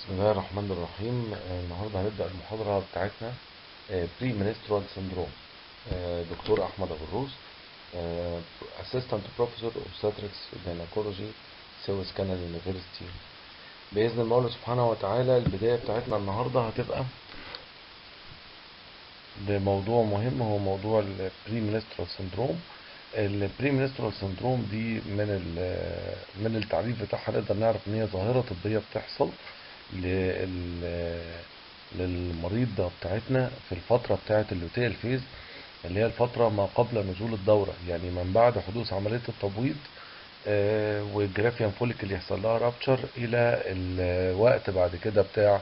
بسم الله الرحمن الرحيم آه، النهارده هنبدأ المحاضرة بتاعتنا بري منسترال سندروم دكتور أحمد أبو الروس اسيستنت بروفيسور اوبستاتريكس جينيكولوجي سويس كانال يونيفرسيتي بإذن الله سبحانه وتعالى البداية بتاعتنا النهارده هتبقى بموضوع مهم هو موضوع البري منسترال سندروم البري منسترال سندروم دي من ال- من التعريف بتاعها نقدر نعرف ان هي ظاهرة طبية بتحصل لل- للمريضة بتاعتنا في الفترة بتاعت اللوتيال فيز اللي هي الفترة ما قبل نزول الدورة يعني من بعد حدوث عملية التبويض آه، والجرافيان فوليكل يحصل لها رابتشر إلى الوقت بعد كده بتاع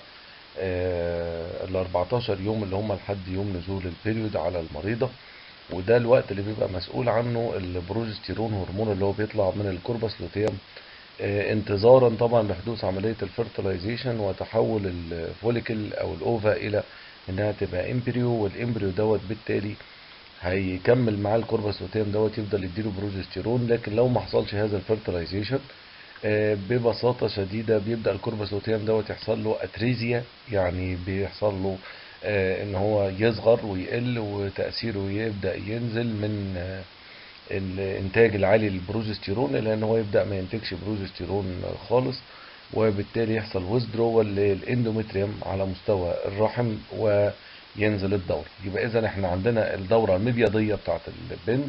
ال 14 يوم اللي هم لحد يوم نزول البيريود على المريضة وده الوقت اللي بيبقى مسؤول عنه البروجستيرون هرمون اللي هو بيطلع من الكوربس لوتيوم آه، انتظارا طبعا لحدوث عملية الفيرتلايزيشن وتحول الفوليكل او الاوفا الى انها تبقى امبريو والامبريو دوت بالتالي هيكمل معاه الكوربس لوتيوم دوت يفضل يديله بروجستيرون لكن لو ما حصلش هذا الفيرتلايزيشن ببساطة شديدة بيبدأ الكوربس لوتيوم دوت يحصل له اتريزيا يعني بيحصل له آه، ان هو يصغر ويقل وتأثيره يبدأ ينزل من آه، الانتاج العالي للبروجستيرون الى ان هو يبدأ ما ينتجش بروجستيرون خالص وبالتالي يحصل ويزدرول للاندومتريوم على مستوى الرحم وينزل الدورة يبقى اذا احنا عندنا الدورة المبيضية بتاعت البنت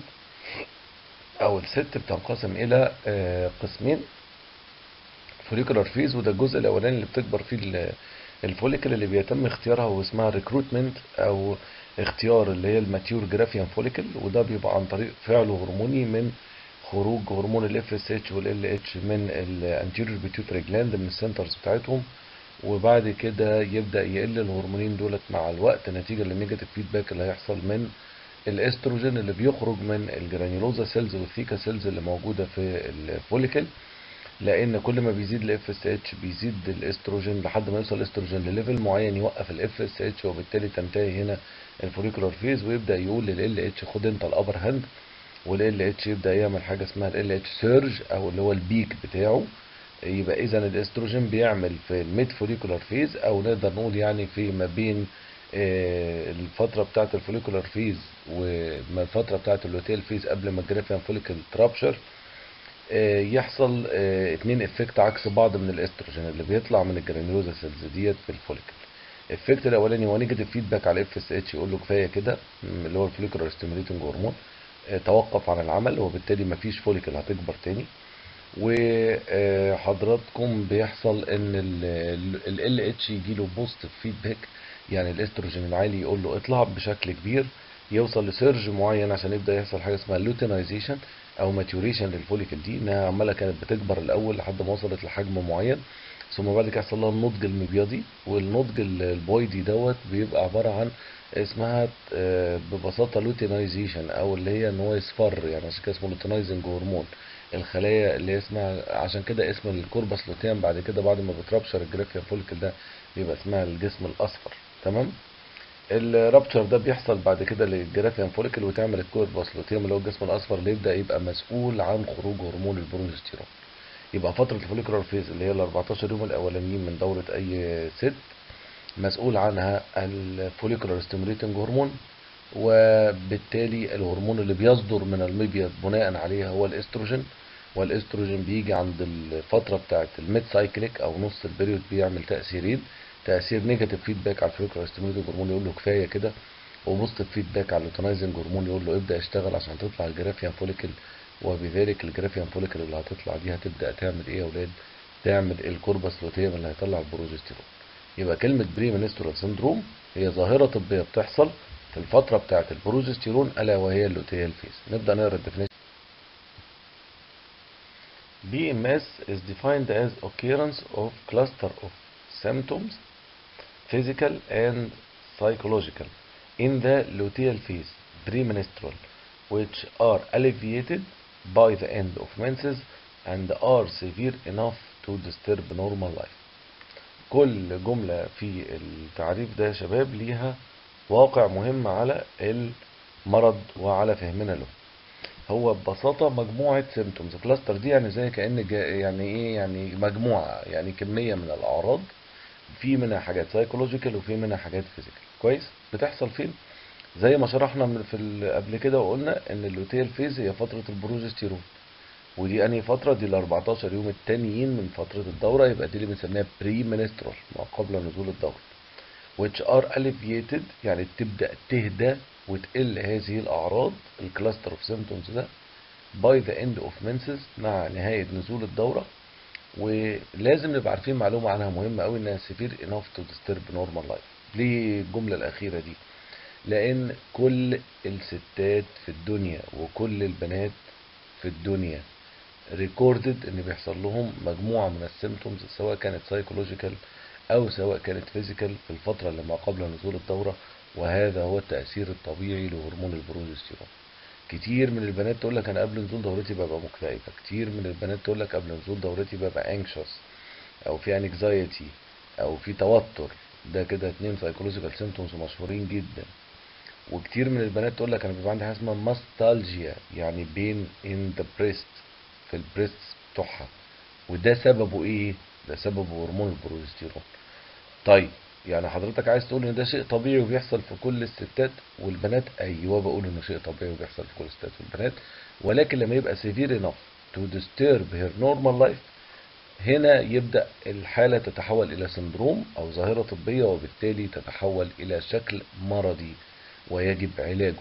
او الست بتنقسم الى آه، قسمين فوليكولار فيز وده الجزء الاولاني اللي بتكبر فيه ال- الفوليكل اللي بيتم اختيارها واسمها ريكروتمنت او اختيار اللي هي الماتيور جرافيان فوليكل وده بيبقى عن طريق فعل هرموني من خروج هرمون الاف اس اتش والال اتش من الانتيريور بيتيوتري جلاند من السنترز بتاعتهم وبعد كده يبدا يقل الهرمونين دولت مع الوقت نتيجه للنيجاتيف فيدباك اللي هيحصل من الاستروجين اللي بيخرج من الجرانيولوزا سيلز والثيكا سيلز اللي موجوده في الفوليكل لان كل ما بيزيد الاف اس اتش بيزيد الاستروجين لحد ما يوصل الاستروجين لليفل معين يوقف الاف اس اتش وبالتالي تنتهي هنا الفوليكولار فيز ويبدا يقول لل اتش خد انت الابر هاند والال اتش يبدا يعمل حاجه اسمها ال اتش سيرج او اللي هو البيك بتاعه يبقى اذا الاستروجين بيعمل في الميد فوليكولار فيز او نقدر نقول يعني في ما بين آه، الفتره بتاعه الفوليكولار فيز وما الفتره بتاعه اللوتيل فيز قبل ما الجرافيان فوليكل ترابشر آه، يحصل آه، اتنين افكت عكس بعض من الاستروجين اللي بيطلع من الجرانيولوزا سيلز ديت في الفوليكل الافكت الاولاني هو نيجاتيف فيدباك على الاف اس اتش يقول له كفايه كده م، اللي هو الفوليكولار ستيموليتنج هرمون آه، توقف عن العمل وبالتالي مفيش فوليكل هتكبر تاني وحضراتكم بيحصل ان ال اتش يجي له بوزيتيف فيدباك يعني الاستروجين العالي يقول له اطلع بشكل كبير يوصل لسيرج معين عشان يبدا يحصل حاجه اسمها لوتينايزيشن او ماتيوريشن للفوليكل دي انها عماله كانت بتكبر الاول لحد ما وصلت لحجم معين ثم بعد كده يحصل لها النضج المبيضي والنضج ال- البويضي دوت بيبقى عباره عن اسمها آه، ببساطه لوتينايزيشن او اللي هي ان هو يصفر يعني عشان كده اسمه لوتينايزنج هرمون الخلايا اللي هي اسمها عشان كده اسم الكوربس لوتيان بعد كده بعد ما بترابشر الجرافيان فوليكل ده بيبقى اسمها الجسم الاصفر تمام الرابتشر ده بيحصل بعد كده للجرافيان فوليكل وتعمل الكوربس لوتيوم اللي هو الجسم الاصفر اللي يبدا يبقى مسؤول عن خروج هرمون البروجستيرون يبقى فتره الفوليكولار فيز اللي هي ال 14 يوم الاولانيين من دوره اي ست مسؤول عنها الفوليكولار ستيموليتنج هرمون وبالتالي الهرمون اللي بيصدر من المبيض بناء عليها هو الاستروجين والاستروجين بيجي عند الفتره بتاعه الميد سايكليك او نص البريود بيعمل تاثيرين تاثير نيجاتيف فيدباك على الفوليكولار ستيموليتنج هرمون يقول له كفايه كده وبوزيتيف فيدباك على اللوتينايزنج هرمون يقول له ابدا اشتغل عشان تطلع الجرافيان فوليكل وبذلك الجرافيان فوليكل اللي هتطلع دي هتبدا تعمل ايه يا اولاد تعمل الكوربس لوتيوم اللي هيطلع البروجستيرون يبقى كلمة بري منسترال سندروم هي ظاهرة طبية بتحصل في الفترة بتاعة البروجستيرون ألا وهي اللوتيال فيز نبدأ نقرا الديفينيشن BMS is defined as occurrence of cluster of symptoms physical and psychological in the luteal phase premenstrual which are alleviated by the end of menses and are severe enough to disturb normal life كل جملة في التعريف ده يا شباب ليها واقع مهم على المرض وعلى فهمنا له هو ببساطة مجموعة سيمتومز كلاستر دي يعني زي كأن جا يعني ايه يعني مجموعة يعني كمية من الأعراض في منها حاجات سايكولوجيكال وفي منها حاجات فيزيكال كويس بتحصل فين زي ما شرحنا من في ال- قبل كده وقلنا ان اللوتيال فيز هي فتره البروجستيرون ودي انهي فتره دي ال 14 يوم التانيين من فتره الدوره يبقى دي اللي بنسميها بري منسترال ما قبل نزول الدوره which are alleviated يعني تبدا تهدى وتقل هذه الاعراض الكلاستر اوف symptoms ده by the end of menses مع نهايه نزول الدوره ولازم نبقى عارفين معلومه عنها مهمه قوي انها severe enough to disturb normal life ليه الجمله الاخيره دي لان كل الستات في الدنيا وكل البنات في الدنيا ريكوردد ان بيحصل لهم مجموعه من السيمتومز سواء كانت سايكولوجيكال او سواء كانت فيزيكال في الفتره اللي ما قبل نزول الدوره وهذا هو التاثير الطبيعي لهرمون البروجستيرون كتير من البنات تقول لك انا قبل نزول دورتي ببقى مكتئبه كتير من البنات تقول لك قبل نزول دورتي ببقى anxious او في انكزايتي او في توتر ده كده اتنين سايكولوجيكال سيمتومز مشهورين جدا وكتير من البنات تقول لك انا بيبقى عندي حاجه اسمها ماستالجيا يعني بين ان ذا بريست في البريست بتوعها وده سببه ايه ده سببه هرمون البروجستيرون طيب يعني حضرتك عايز تقول ان ده شيء طبيعي وبيحصل في كل الستات والبنات ايوه بقول انه شيء طبيعي وبيحصل في كل الستات والبنات ولكن لما يبقى severe enough to disturb her normal life هنا يبدأ الحالة تتحول إلى سندروم أو ظاهرة طبية وبالتالي تتحول إلى شكل مرضي ويجب علاجه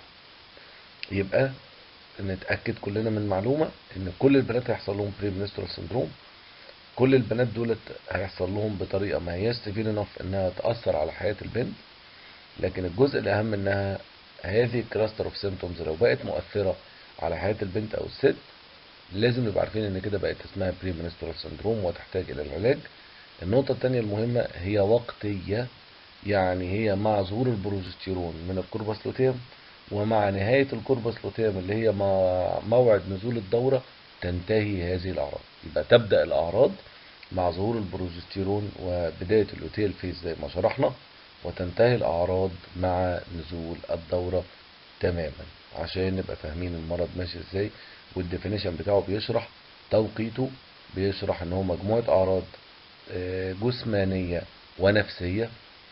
يبقى نتأكد كلنا من معلومة إن كل البنات هيحصل لهم بري منسترال سندروم كل البنات دولت هيحصل لهم بطريقة ما هياش سيفير انف إنها تأثر على حياة البنت لكن الجزء الأهم إنها هذه الكلاستر اوف سيمتومز لو بقت مؤثرة على حياة البنت أو الست لازم نبقى عارفين ان كده بقت اسمها بري منسترال سندروم وتحتاج الى العلاج النقطة التانية المهمة هي وقتية يعني هي مع ظهور البروجستيرون من الكوربس لوتيم ومع نهاية الكوربس لوتيم اللي هي مع موعد نزول الدورة تنتهي هذه الأعراض يبقى تبدأ الأعراض مع ظهور البروجستيرون وبداية اللوتيل فيز زي ما شرحنا وتنتهي الأعراض مع نزول الدورة تماما عشان نبقى فاهمين المرض ماشي ازاي والديفينيشن بتاعه بيشرح توقيته بيشرح ان هو مجموعة اعراض آه، جسمانية ونفسية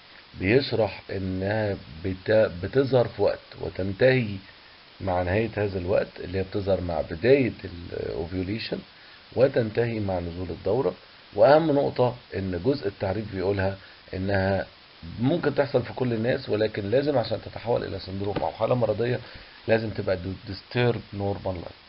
بيشرح انها بت- بتظهر في وقت وتنتهي مع نهاية هذا الوقت اللي هي بتظهر مع بداية الاوفيوليشن وتنتهي مع نزول الدورة واهم نقطة ان جزء التعريف بيقولها انها ممكن تحصل في كل الناس ولكن لازم عشان تتحول الى سندروم او حالة مرضية لازم تبقى disturb normal life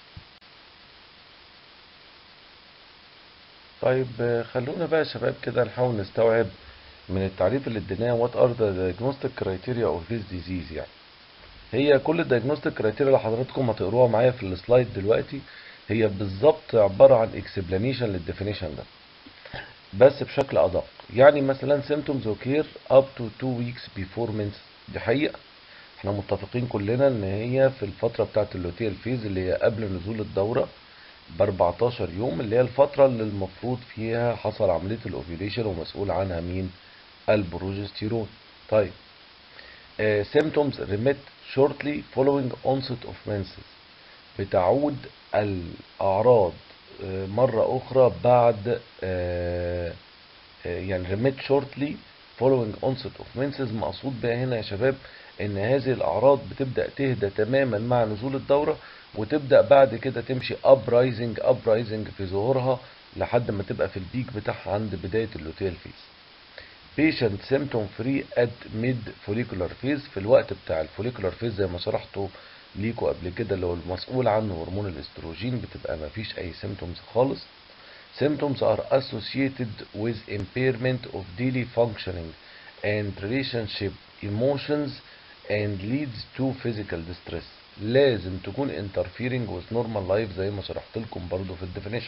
طيب آه، خلونا بقى يا شباب كده نحاول نستوعب من التعريف اللي اديناه what are the diagnostic criteria of this disease يعني هي كل الدايجنوستيك كرايتيريا اللي حضراتكم هتقروها معايا في السلايد دلوقتي هي بالظبط عبارة عن اكسبلانيشن للديفينيشن ده بس بشكل ادق يعني مثلا symptoms occur up to 2 weeks before menses دي حقيقة احنا متفقين كلنا ان هي في الفترة بتاعت اللوتيال فيز اللي هي قبل نزول الدورة ب 14 يوم اللي هي الفترة اللي المفروض فيها حصل عملية الاوفيوليشن ومسؤول عنها مين البروجستيرون طيب آه، symptoms remit shortly following onset of menses بتعود الأعراض آه، مرة أخرى بعد آه، آه، يعني remit shortly following onset of menses مقصود بها هنا يا شباب إن هذه الأعراض بتبدأ تهدى تماما مع نزول الدورة وتبدأ بعد كده تمشي uprising uprising في ظهورها لحد ما تبقى في البيك بتاعها عند بداية اللوتيال فيز patient symptom free at mid follicular phase في الوقت بتاع الفوليكولار فيز زي ما شرحته ليكوا قبل كده اللي هو المسؤول عنه هرمون الاستروجين بتبقى ما فيش اي symptoms خالص symptoms are associated with impairment of daily functioning and relationship emotions and leads to physical distress لازم تكون interfering with normal life زي ما شرحت لكم برضو في الديفينيشن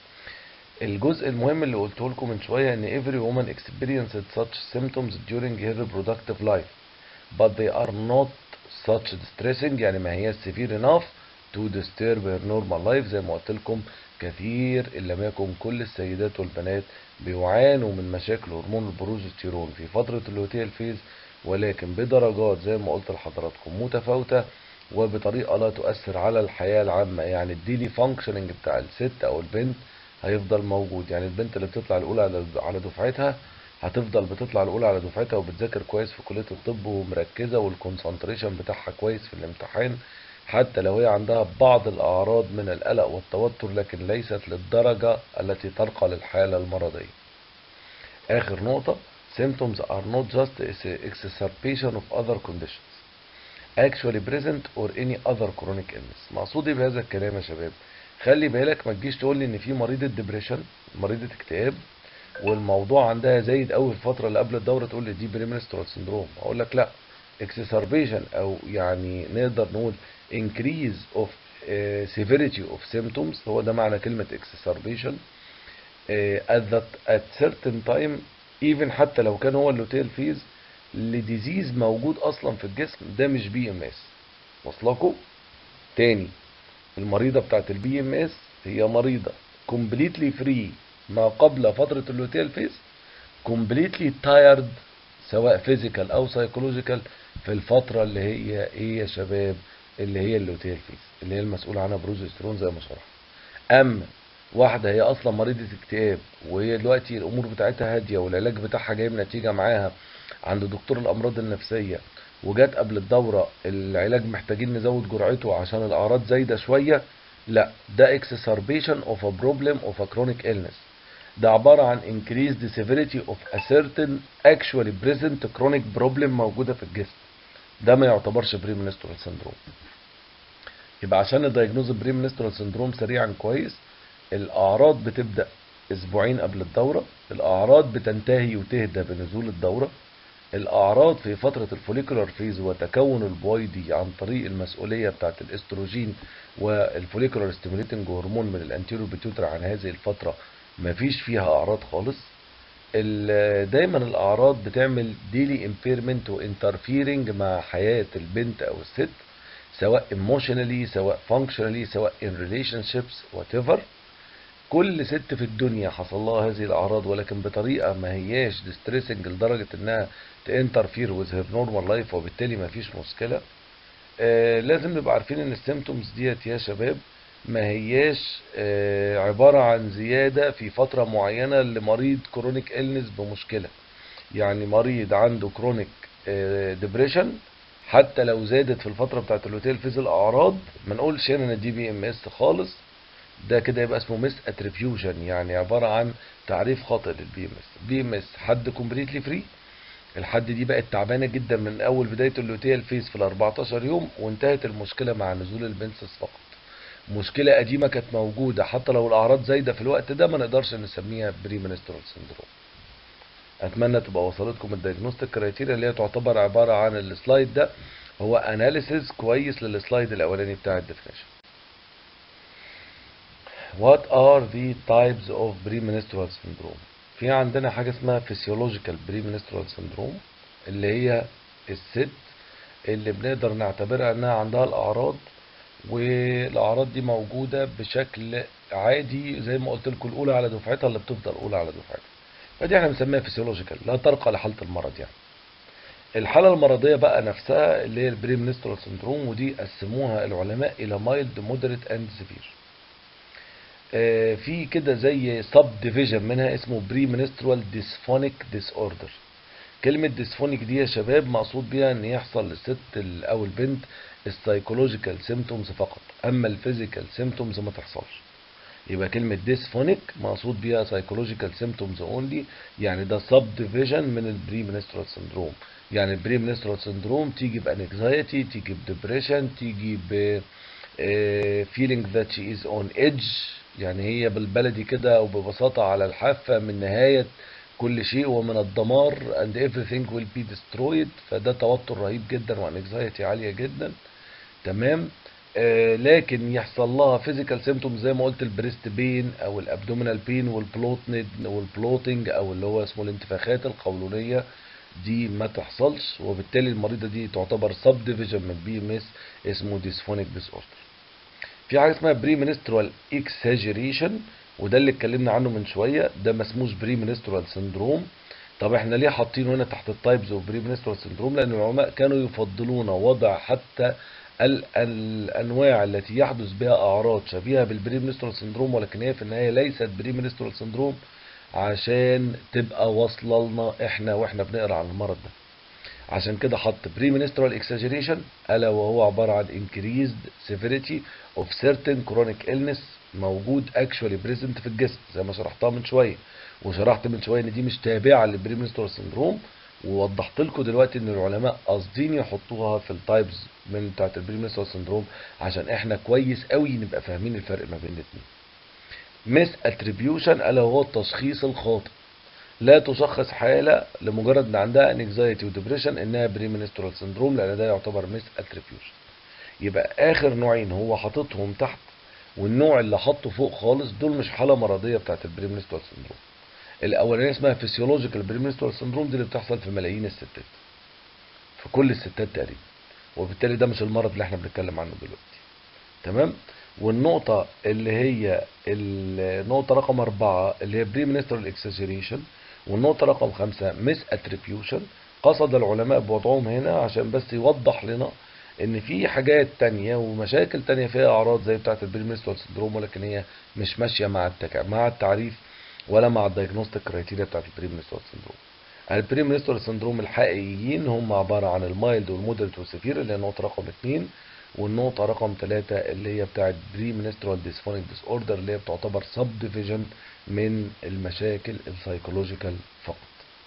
الجزء المهم اللي قلته لكم من شوية ان every woman experienced such symptoms during her reproductive life but they are not such distressing يعني ما هي severe enough to disturb her normal life زي ما قلت لكم كثير إن لم يكن كل السيدات والبنات بيعانوا من مشاكل هرمون البروجستيرون في فترة اللوتيال فيز ولكن بدرجات زي ما قلت لحضراتكم متفاوتة وبطريقة لا تؤثر على الحياة العامة يعني الديلي فانكشننج بتاع الست أو البنت هيفضل موجود يعني البنت اللي بتطلع الأولى على على دفعتها هتفضل بتطلع الاولى على دفعتها وبتذاكر كويس في كليه الطب ومركزه والكونسنتريشن بتاعها كويس في الامتحان حتى لو هي عندها بعض الاعراض من القلق والتوتر لكن ليست للدرجه التي ترقى للحاله المرضيه اخر نقطه symptoms are not just exacerbation of other conditions actually present or any other chronic illness مقصودي بهذا الكلام يا شباب خلي بالك ما تجيش تقول لي ان في مريضه ديبريشن مريضه اكتئاب والموضوع عندها زايد قوي في الفتره اللي قبل الدوره تقول لي دي بريمنسترال سندروم اقول لك لا exacerbation او يعني نقدر نقول increase of uh, severity of symptoms هو ده معنى كلمه exacerbation uh, at that at certain time even حتى لو كان هو اللوتيل فيز لديزيز موجود اصلا في الجسم ده مش بي ام اس وصلكوا تاني المريضه بتاعت البي ام اس هي مريضه كومبليتلي فري ما قبل فتره اللوتيل فيز كومبليتلي تايرد سواء فيزيكال او سايكولوجيكال في الفتره اللي هي ايه يا شباب اللي هي اللوتيل فيز اللي هي المسؤول عنها بروجسترون زي ما شرحنا اما واحده هي اصلا مريضه اكتئاب وهي دلوقتي الامور بتاعتها هاديه والعلاج بتاعها جايب نتيجه معاها عند دكتور الامراض النفسيه وجات قبل الدوره العلاج محتاجين نزود جرعته عشان الاعراض زايده شويه لا ده exacerbation of a problem of a chronic illness ده عبارة عن increased severity of a certain actually present chronic problem موجودة في الجسم ده ما يعتبرش بريمنسترال سندروم يبقى عشان ندايجنوز بريمنسترال سندروم سريعا كويس الأعراض بتبدأ أسبوعين قبل الدورة الأعراض بتنتهي وتهدى بنزول الدورة الأعراض في فترة الفوليكولار فيز وتكون البويضي عن طريق المسؤولية بتاعت الاستروجين والفوليكولار ستيموليتنج هرمون من الانتيرو بيتيوتر عن هذه الفترة مفيش فيها أعراض خالص دايما الأعراض بتعمل ديلي امبيرمنت وانترفيرنج مع حياة البنت أو الست سواء emotionally سواء functionally سواء in relationships whatever كل ست في الدنيا حصل لها هذه الاعراض ولكن بطريقه ما هياش ديستريسنج لدرجه انها تانترفير وذ هير نورمال لايف وبالتالي ما فيش مشكله آه لازم نبقى عارفين ان السيمتومز ديت يا شباب ما هياش آه عباره عن زياده في فتره معينه لمريض كرونيك إلنس بمشكله يعني مريض عنده كرونيك آه ديبريشن حتى لو زادت في الفتره بتاعت اللوتيل فيز الاعراض ما نقولش هنا ان دي بي ام اس خالص ده كده يبقى اسمه مس اتريبيوشن يعني عباره عن تعريف خاطئ للبي ام اس بي ام اس حد كومبليتلي فري الحد دي بقت تعبانه جدا من اول بدايه اللوتيال فيز في ال 14 يوم وانتهت المشكله مع نزول البنسس فقط مشكله قديمه كانت موجوده حتى لو الاعراض زايده في الوقت ده ما نقدرش نسميها بري منسترال سندروم اتمنى تبقى وصلتكم الدايجنوستيك كرايتيريا اللي هي تعتبر عباره عن السلايد ده هو اناليسيز كويس للسلايد الاولاني بتاع الديفينيشن What are the types of premenstrual syndrome في عندنا حاجة اسمها physiological premenstrual syndrome اللي هي الست اللي بنقدر نعتبرها انها عندها الاعراض والاعراض دي موجودة بشكل عادي زي ما قلت لكم الاولى على دفعتها اللي بتفضل اولى على دفعتها فدي احنا بنسميها physiological لا ترقى لحالة المرض يعني الحالة المرضية بقى نفسها اللي هي البريمنسترال سندروم ودي قسموها العلماء إلى مايلد مودريت أند سيفير. في كده زي سب ديفيجن منها اسمه بريمنسترال ديسفونيك ديس اوردر. كلمة ديسفونيك دي يا شباب مقصود بيها إن يحصل للست أو البنت السايكولوجيكال سيمتومز فقط، أما الفيزيكال سيمتومز ما تحصلش. يبقى كلمة ديسفونيك مقصود بيها سايكولوجيكال سيمتومز اونلي يعني ده سب ديفيجن من البريمنسترال سندروم. يعني البري منسترال سندروم تيجي بانكزايتي تيجي بديبريشن تيجي ب فيلينج ذات شي از اون ايدج يعني هي بالبلدي كده وببساطه على الحافه من نهايه كل شيء ومن الدمار and everything will be destroyed فده توتر رهيب جدا وانكزايتي عاليه جدا تمام آه لكن يحصل لها فيزيكال سيمتومز زي ما قلت البريست بين او الابدومينال بين والبلوتنج والبلوتنج او اللي هو اسمه الانتفاخات القولونيه دي ما تحصلش وبالتالي المريضه دي تعتبر سب ديفيجن من بي ام اس اسمه ديسفونيك ديس اوردر في حاجه اسمها بري منسترال اكساجيريشن وده اللي اتكلمنا عنه من شويه ده ما اسموش بري منسترال سندروم طب احنا ليه حاطينه هنا تحت التايبز اوف بري منسترال سندروم لان العلماء كانوا يفضلون وضع حتى ال الانواع التي يحدث بها اعراض شبيهه بالبري منسترال سندروم ولكن هي في النهايه ليست بري منسترال سندروم عشان تبقى واصله لنا احنا واحنا بنقرا عن المرض ده عشان كده حط premenstrual exaggeration الا وهو عباره عن increased severity of certain chronic illness موجود actually present في الجسم زي ما شرحتها من شويه وشرحت من شويه ان دي مش تابعه للبريمنسترال سندروم ووضحت لكم دلوقتي ان العلماء قاصدين يحطوها في التايبز من بتاعت البريمنسترال سندروم عشان احنا كويس قوي نبقى فاهمين الفرق ما بين الاثنين مس اتريبيوشن الا وهو التشخيص الخاطئ لا تشخص حاله لمجرد ان عندها انكزايتي وديبريشن انها بريمنسترال سندروم لان ده يعتبر مس اتريبيوشن يبقى اخر نوعين هو حاططهم تحت والنوع اللي حطه فوق خالص دول مش حاله مرضيه بتاعت البريمنسترال سندروم الاولانيه اسمها فيسيولوجيكال بريمنسترال سندروم دي اللي بتحصل في ملايين الستات في كل الستات تقريبا وبالتالي ده مش المرض اللي احنا بنتكلم عنه دلوقتي تمام والنقطة اللي هي النقطة رقم أربعة اللي هي بريمنسترال اكسجريشن والنقطة رقم خمسة مس اتريبيوشن قصد العلماء بوضعهم هنا عشان بس يوضح لنا ان في حاجات تانية ومشاكل تانية فيها اعراض زي بتاعة البريمنسترال سندروم ولكن هي مش ماشية مع التك... مع التعريف ولا مع الدايجنوستيك كرايتيريا بتاعت البريمنسترال سندروم البريمنسترال سندروم الحقيقيين هم عبارة عن المايلد والمودريت والسيفير اللي هي النقطة رقم اتنين والنقطة رقم ثلاثة اللي هي بتاعت بريمنسترال ديسفونيك ديس اوردر اللي هي بتعتبر سب ديفيجن من المشاكل السايكولوجيكال فقط.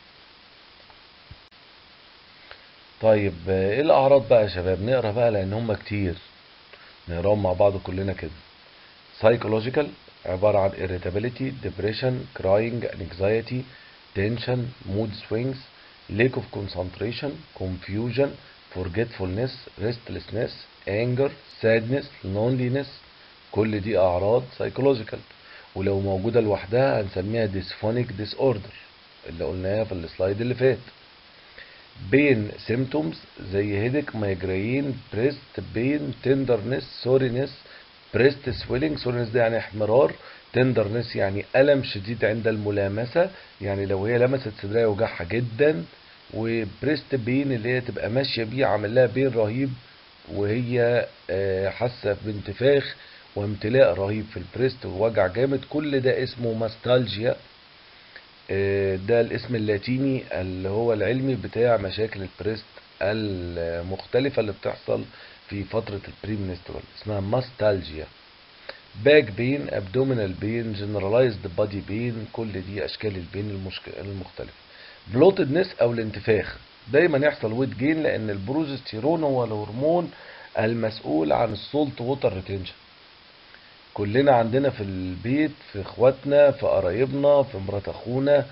طيب ايه الاعراض بقى يا شباب نقرا بقى لان هم كتير نقراهم مع بعض كلنا كده psychological عبارة عن irritability, depression, crying, anxiety, tension, mood swings, lack of concentration, confusion, forgetfulness, restlessness, anger, sadness, loneliness كل دي أعراض psychological ولو موجودة لوحدها هنسميها dysphonic disorder اللي قلناها في السلايد اللي فات بين symptoms زي headache, migraine, breast pain, tenderness, soreness, بريست سويلنج سويلنج ده يعني احمرار تندرنس يعني ألم شديد عند الملامسة يعني لو هي لمست صدرها يوجعها جدا وبريست بين اللي هي تبقى ماشية بيه عامل لها بين رهيب وهي حاسة بانتفاخ وامتلاء رهيب في البريست ووجع جامد كل ده اسمه ماستالجيا ده الاسم اللاتيني اللي هو العلمي بتاع مشاكل البريست المختلفة اللي بتحصل في فترة البريمنسترال اسمها ماستالجيا باك بين ابدومينال بين جنرالايزد بادي بين كل دي اشكال البين المشك... المختلفة بلوتدنس او الانتفاخ دايما يحصل ويت جين لان البروجستيرون هو الهرمون المسؤول عن السولت ووتر ريتنشن كلنا عندنا في البيت في اخواتنا في قرايبنا في مرات اخونا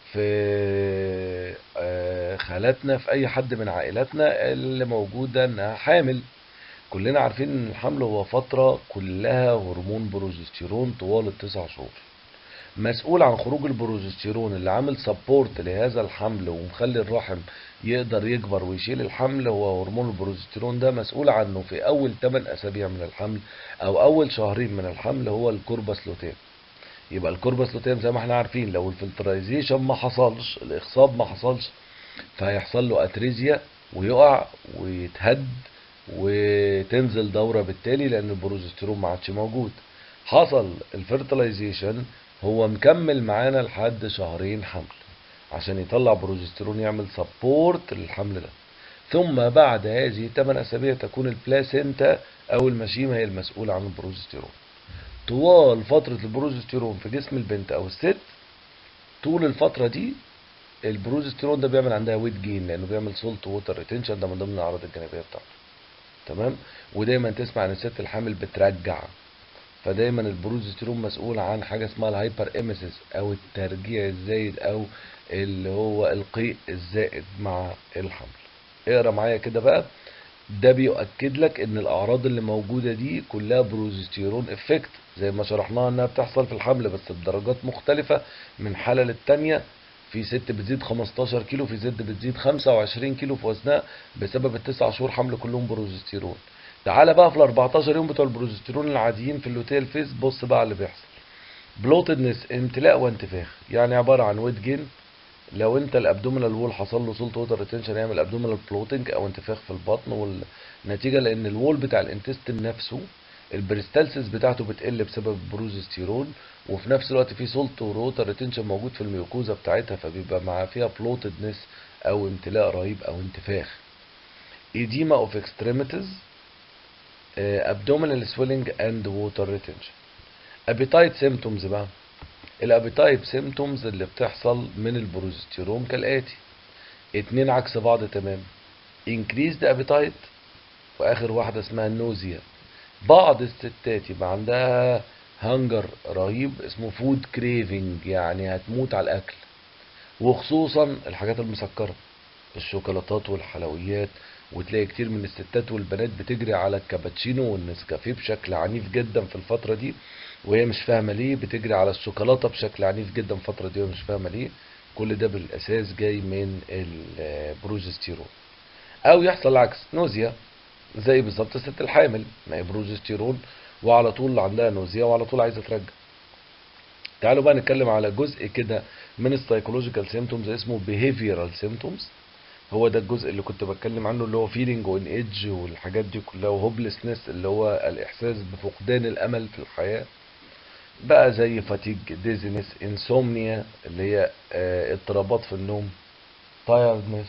في خالاتنا في اي حد من عائلاتنا اللي موجودة انها حامل كلنا عارفين ان الحمل هو فترة كلها هرمون بروجستيرون طوال التسع شهور مسؤول عن خروج البروجستيرون اللي عامل سبورت لهذا الحمل ومخلي الرحم يقدر يكبر ويشيل الحمل هو هرمون البروجستيرون ده مسؤول عنه في اول 8 اسابيع من الحمل او اول شهرين من الحمل هو الكوربس لوتين يبقى الكوربس لوتين زي ما احنا عارفين لو الفلترايزيشن ما حصلش الاخصاب ما حصلش فهيحصل له اتريزيا ويقع ويتهد وتنزل دورة بالتالي لان البروجستيرون ما عادش موجود حصل الفيرتلايزيشن هو مكمل معانا لحد شهرين حمل عشان يطلع بروجستيرون يعمل سبورت للحمل ده ثم بعد هذه 8 اسابيع تكون البلاسينتا او المشيمه هي المسؤوله عن البروجستيرون طوال فترة البروجستيرون في جسم البنت او الست طول الفترة دي البروجستيرون ده بيعمل عندها ويت جين لانه بيعمل سولت ووتر ريتنشن ده من ضمن الاعراض الجانبيه بتاعته تمام ودايما تسمع ان الست الحامل بترجع فدايما البروجستيرون مسؤول عن حاجه اسمها الهايبر اميسيس او الترجيع الزايد او اللي هو القيء الزائد مع الحمل اقرا معايا كده بقى ده بيؤكد لك ان الاعراض اللي موجوده دي كلها بروجستيرون افكت زي ما شرحناها انها بتحصل في الحمل بس بدرجات مختلفه من حاله للتانيه في ست بتزيد 15 كيلو في ست بتزيد 25 كيلو في وزنها بسبب التسع شهور حمل كلهم بروجستيرون تعالى بقى في ال 14 يوم بتوع البروجستيرون العاديين في اللوتيل فيز بص بقى اللي بيحصل بلوتدنس امتلاء وانتفاخ يعني عباره عن ويت جين لو انت الابدومينال وول حصل له سولت ووتر ريتنشن يعمل ابدومينال بلوتنج او انتفاخ في البطن والنتيجه لان الوول بتاع الانتستين نفسه البريستالسيس بتاعته بتقل بسبب البروجستيرون وفي نفس الوقت في سولت وروتر ريتنشن موجود في الميوكوزا بتاعتها فبيبقى مع فيها بلوتدنس او امتلاء رهيب او انتفاخ edema of extremities uh, abdominal swelling and water retention appetite symptoms بقى الابيتايب سيمتومز اللي بتحصل من البروجستيرون كالاتي اتنين عكس بعض تمام increased appetite واخر واحدة اسمها النوزيا بعض الستات يبقى عندها هنجر رهيب اسمه فود كريفنج يعني هتموت على الاكل وخصوصا الحاجات المسكرة الشوكولاتات والحلويات وتلاقي كتير من الستات والبنات بتجري على الكابتشينو والنسكافيه بشكل عنيف جدا في الفترة دي وهي مش فاهمة ليه بتجري على الشوكولاتة بشكل عنيف جدا في الفترة دي ومش فاهمة ليه كل ده بالاساس جاي من البروجستيرون او يحصل العكس نوزيا زي بالظبط الست الحامل ما هي بروجستيرون وعلى طول عندها نوزيا وعلى طول عايزه ترجع تعالوا بقى نتكلم على جزء كده من السايكولوجيكال سيمتومز اسمه behavioral سيمتومز هو ده الجزء اللي كنت بتكلم عنه اللي هو فيلينج اون ايدج والحاجات دي كلها وهوبلسنس اللي هو الاحساس بفقدان الامل في الحياه بقى زي فاتيج ديزنس انسومنيا اللي هي آه، اضطرابات في النوم tiredness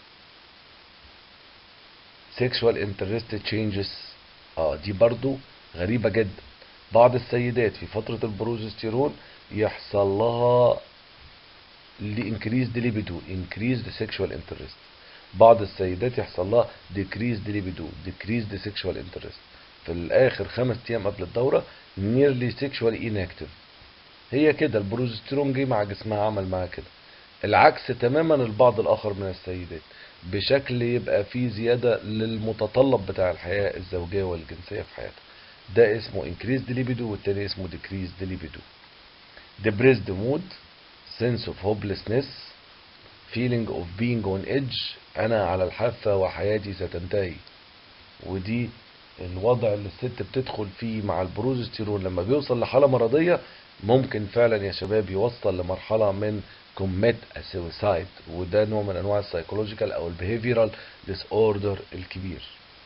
sexual interest changes اه دي برضو غريبة جدا بعض السيدات في فترة البروجستيرون يحصل لها increased libido increased sexual interest بعض السيدات يحصل لها decreased libido decreased sexual interest في الاخر خمس ايام قبل الدورة nearly sexually inactive هي كده البروجستيرون جه مع جسمها عمل معاها كده العكس تماما البعض الاخر من السيدات بشكل يبقى فيه زيادة للمتطلب بتاع الحياة الزوجية والجنسية في حياتها ده اسمه increased libido والتاني اسمه decreased libido depressed mood sense of hopelessness feeling of being on edge انا على الحافة وحياتي ستنتهي ودي الوضع اللي الست بتدخل فيه مع البروجستيرون لما بيوصل لحالة مرضية ممكن فعلا يا شباب يوصل لمرحلة من كوميت سويسايد وده نوع من انواع السايكولوجيكال او البيهيفيرال ديس اوردر الكبير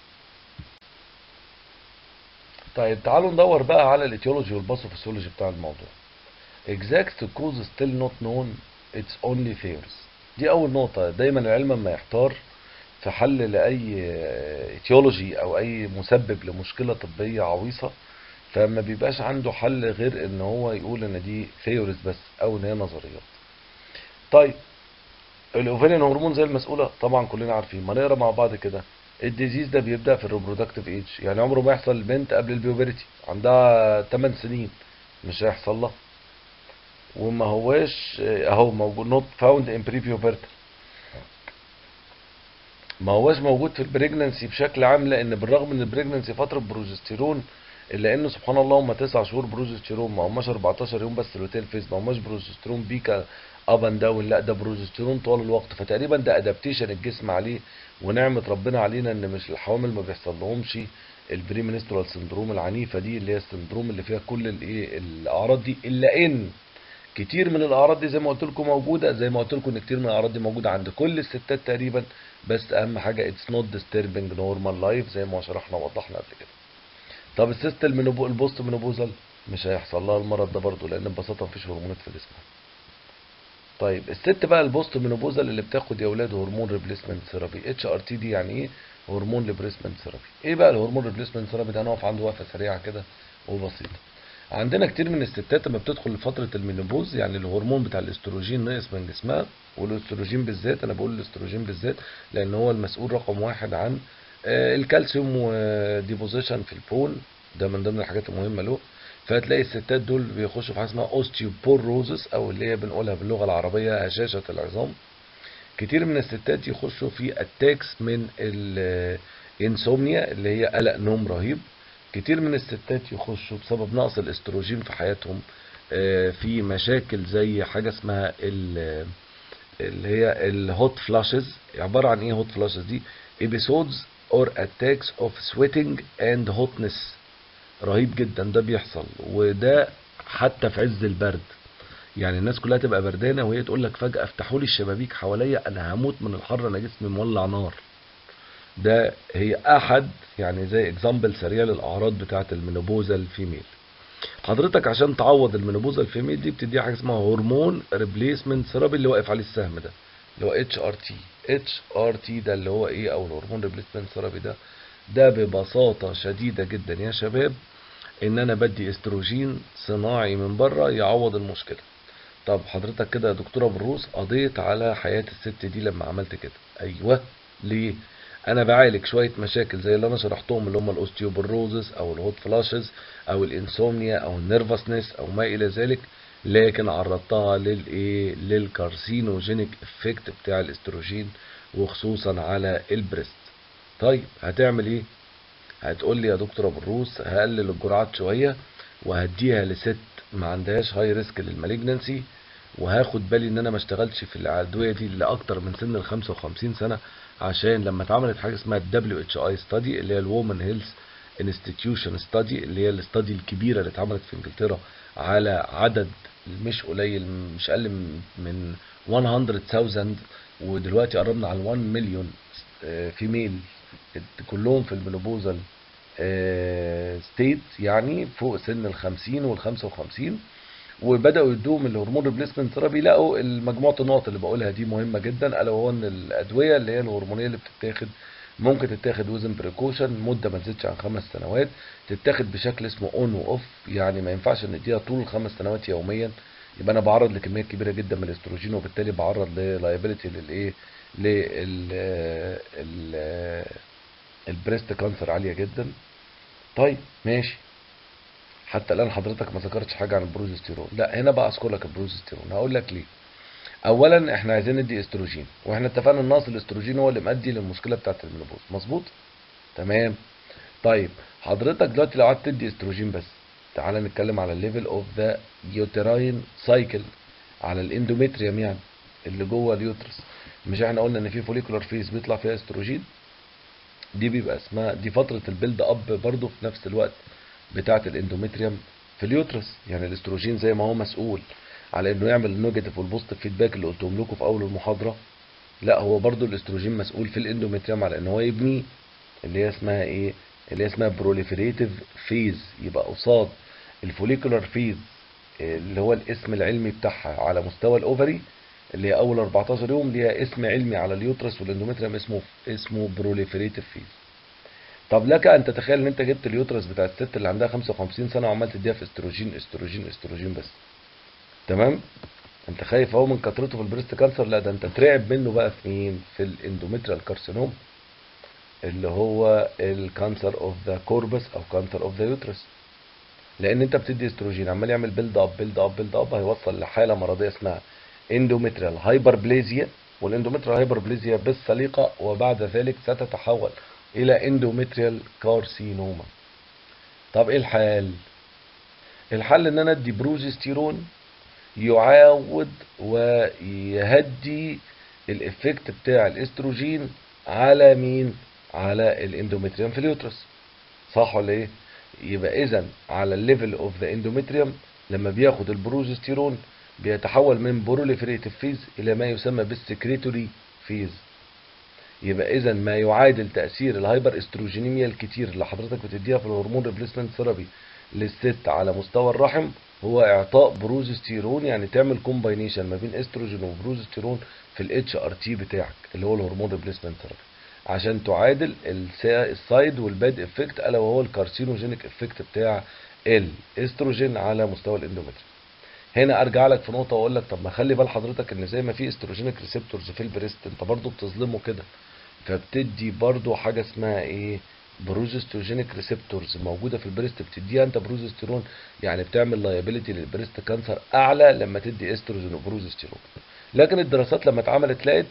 طيب تعالوا ندور بقى على الايتيولوجي والباثوفيسيولوجي بتاع الموضوع exact cause still not known it's only theories دي اول نقطة دايما العلم لما يحتار في حل لاي ايتيولوجي او اي مسبب لمشكلة طبية عويصة فما بيبقاش عنده حل غير ان هو يقول ان دي ثيوريز بس او ان هي نظريات طيب الاوفيريان هرمون زي المسؤولة طبعا كلنا عارفين ما نقرا مع بعض كده الديزيز ده بيبدأ في الريبرودكتيف ايج يعني عمره ما يحصل البنت قبل البيوبرتي عندها 8 سنين مش هيحصل لها وما هواش اهو موجود نوت فاوند ان بري بيوبرتال ما هواش موجود في البريجننسي بشكل عام لان بالرغم ان البريجننسي فتره بروجستيرون الا انه سبحان الله هم 9 شهور بروجستيرون ما هماش 14 يوم بس الروتين فيز ما هماش بروجستيرون بيكا اب اند داون لا ده بروجستيرون طوال الوقت فتقريبا ده ادابتيشن الجسم عليه ونعمه ربنا علينا ان مش الحوامل ما بيحصل لهمش البري منسترال سندروم العنيفه دي اللي هي السندروم اللي فيها كل الايه الاعراض دي الا ان كتير من الاعراض دي زي ما قلت لكم موجوده زي ما قلت لكم ان كتير من الاعراض دي موجوده عند كل الستات تقريبا بس اهم حاجه اتس نوت disturbing نورمال لايف زي ما شرحنا ووضحنا قبل كده طب السيست المنوبو البوست منوبوزال مش هيحصل لها المرض ده برضه لان ببساطه مفيش هرمونات في جسمها طيب الست بقى البوست منوبوزال اللي بتاخد يا اولاد هرمون ريبليسمنت ثيرابي اتش ار تي دي يعني ايه هرمون ريبليسمنت ثيرابي ايه بقى الهرمون ريبليسمنت ثيرابي ده نقف عنده وقفه سريعه كده وبسيطه عندنا كتير من الستات لما بتدخل لفتره المينوبوز يعني الهرمون بتاع الاستروجين ناقص من جسمها والاستروجين بالذات انا بقول الاستروجين بالذات لان هو المسؤول رقم واحد عن آه، الكالسيوم وديبوزيشن في البول ده من ضمن الحاجات المهمه له فهتلاقي الستات دول بيخشوا في حاجه اسمها اوستيوبوروزس او اللي هي بنقولها باللغه العربيه هشاشه العظام كتير من الستات يخشوا في اتاكس من الانسومنيا اللي هي قلق نوم رهيب كتير من الستات يخشوا بسبب نقص الاستروجين في حياتهم آه، في مشاكل زي حاجه اسمها ال- اللي هي الهوت فلاشز عباره عن ايه هوت فلاشز دي episodes or attacks of sweating and hotness رهيب جدا ده بيحصل وده حتى في عز البرد يعني الناس كلها تبقى بردانه وهي تقول لك فجاه افتحوا لي الشبابيك حواليا انا هموت من الحر انا جسمي مولع نار ده هي احد يعني زي اكزامبل سريع للاعراض بتاعه المينوبوزا الفيميل حضرتك عشان تعوض المينوبوزا الفيميل دي بتديها حاجه اسمها هرمون ريبليسمنت ثيرابي اللي واقف عليه السهم ده اللي هو اتش ار تي اتش ار تي ده اللي هو ايه او الهرمون ريبليسمنت ثيرابي ده ده ببساطه شديده جدا يا شباب ان انا بدي استروجين صناعي من بره يعوض المشكله طب حضرتك كده يا دكتوره بروس قضيت على حياه الست دي لما عملت كده ايوه ليه انا بعالج شويه مشاكل زي اللي انا شرحتهم اللي هم الاوستيوبروزس او الهوت فلاشز او الانسومنيا او النيرفسنس او ما الى ذلك لكن عرضتها للايه للكارسينوجينيك افكت بتاع الاستروجين وخصوصا على البريست طيب هتعمل ايه هتقول لي يا دكتور بروس هقلل الجرعات شويه وهديها لست ما عندهاش هاي ريسك للمالجنسي وهاخد بالي ان انا ما اشتغلش في الادويه دي لاكتر من سن ال 55 سنه عشان لما اتعملت حاجه اسمها الدبليو اتش اي ستادي اللي هي الوومن هيلث انستتيوشن ستادي اللي هي الاستادي الكبيره اللي اتعملت في انجلترا على عدد مش قليل مش اقل من 100000 ودلوقتي قربنا على 1 مليون فيميل كلهم في المينوبوزال ستيت يعني فوق سن ال 50 وال 55 وبداوا يدوهم الهرمون ريبليسمنت ثيرابي لقوا المجموعه النقط اللي بقولها دي مهمه جدا الا وهو ان الادويه اللي هي الهرمونيه اللي بتتاخد ممكن تتاخد وزن بريكوشن مده ما تزيدش عن خمس سنوات تتاخد بشكل اسمه اون واوف يعني ما ينفعش نديها طول الخمس سنوات يوميا يبقى انا بعرض لكميات كبيره جدا من الاستروجين وبالتالي بعرض للايبيليتي للايه لل البريست كانسر عاليه جدا طيب ماشي حتى الان حضرتك ما ذكرتش حاجه عن البروجستيرون لا هنا بقى اذكر لك البروجستيرون هقول لك ليه اولا احنا عايزين ندي استروجين واحنا اتفقنا ان نقص الاستروجين هو اللي مؤدي للمشكله بتاعه المينوبوز مظبوط تمام طيب حضرتك دلوقتي لو قعدت تدي استروجين بس تعالى نتكلم على الليفل اوف ذا يوتراين سايكل على الاندوميتريوم يعني اللي جوه اليوترس مش احنا قلنا ان في فوليكولار فيز بيطلع فيها استروجين دي بيبقى اسمها دي فتره البيلد اب برضه في نفس الوقت بتاعه الاندوميتريوم في اليوترس يعني الاستروجين زي ما هو مسؤول على انه يعمل النيجاتيف والبوزيتيف فيدباك اللي قلتهم لكم في اول المحاضره لا هو برضو الاستروجين مسؤول في الاندوميتريوم على ان هو يبنيه اللي هي اسمها ايه اللي هي اسمها بروليفريتيف فيز يبقى قصاد الفوليكولار فيز اللي هو الاسم العلمي بتاعها على مستوى الاوفري اللي هي اول 14 يوم ليها اسم علمي على اليوترس والاندوميتريوم اسمه اسمه بروليفريتيف فيز طب لك ان تتخيل ان انت جبت اليوترس بتاع الست اللي عندها 55 سنه وعمال تديها في استروجين استروجين استروجين بس تمام انت خايف اهو من كثرته في البريست كانسر لا ده انت ترعب منه بقى في مين في الاندوميتريال كارسينوم اللي هو الكانسر اوف ذا كوربس او كانسر اوف ذا يوترس لان انت بتدي استروجين عمال يعمل بيلد اب بيلد اب بيلد اب هيوصل لحاله مرضيه اسمها اندوميتريال هايبربليزيا والاندوميتريال هايبربليزيا بالسليقه وبعد ذلك ستتحول الى اندوميتريال كارسينوما طب ايه الحل الحل ان انا ادي بروجستيرون يعاود ويهدي الافكت بتاع الاستروجين على مين على الاندوميتريوم في اليوترس صح ولا ايه يبقى اذا على الليفل اوف ذا اندوميتريوم لما بياخد البروجستيرون بيتحول من بروليفريتيف فيز الى ما يسمى بالسكريتوري فيز يبقى اذا ما يعادل تاثير الهايبر استروجينيميا الكتير اللي حضرتك بتديها في الهرمون ريبليسمنت ثيرابي للست على مستوى الرحم هو اعطاء بروجستيرون يعني تعمل كومباينيشن ما بين استروجين وبروجستيرون في الاتش ار تي بتاعك اللي هو الهرمون ريبليسمنت ثيرابي عشان تعادل السايد والباد افكت الا وهو الكارسينوجينيك افكت بتاع الاستروجين على مستوى الاندومتريوم هنا ارجع لك في نقطه واقول لك طب ما خلي بال حضرتك ان زي ما في استروجينيك ريسبتورز في البريست انت برضو بتظلمه كده فبتدي برضو حاجه اسمها ايه بروجستروجينيك ريسبتورز موجوده في البريست بتديها انت بروجستيرون يعني بتعمل لايبيليتي للبريست كانسر اعلى لما تدي استروجين وبروجستيرون لكن الدراسات لما اتعملت لقت